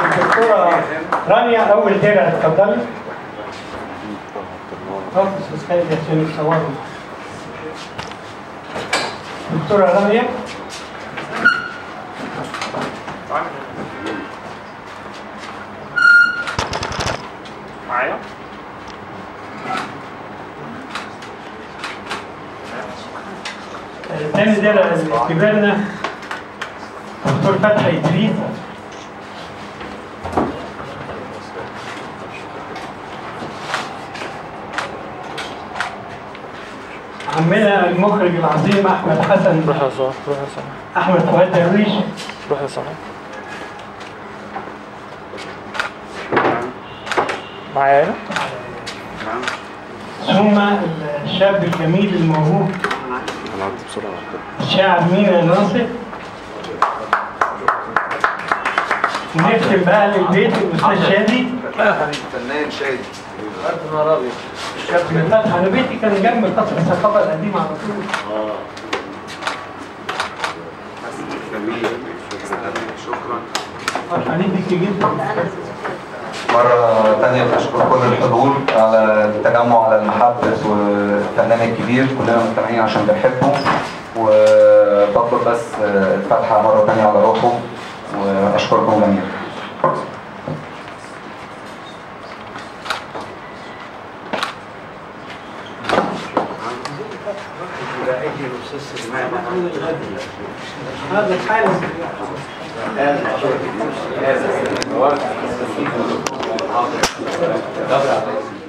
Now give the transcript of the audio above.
الدكتورة رانيا أول درع اتفضلي أوه أستاذ خالد عشان يصوروا دكتورة رانيا معايا تاني درع كبرنا دكتور فتحي إدريس عمنا المخرج العظيم أحمد حسن روح يا صاحبي روح يا صاحبي أحمد فؤاد درويش روح يا صاحبي معايا هنا ثم الشاب الجميل الموهوب هنعدي بسرعة الشاعر مينا ناصر نختم بقى للبيت الأستاذ شادي فنان شادي شاب من فتحي أنا بيتي كان جنب قصر الثقافة القديمة على طول جميل شكرا فرحانين بيكي جدا مرة تانية بشكر كل الحضور على التجمع على المحبة والفنان الكبير كلنا مجتمعين عشان بنحبه وبطلب بس الفاتحة مرة تانية على روحه وأشكركم جميعا هذا الحالة هذا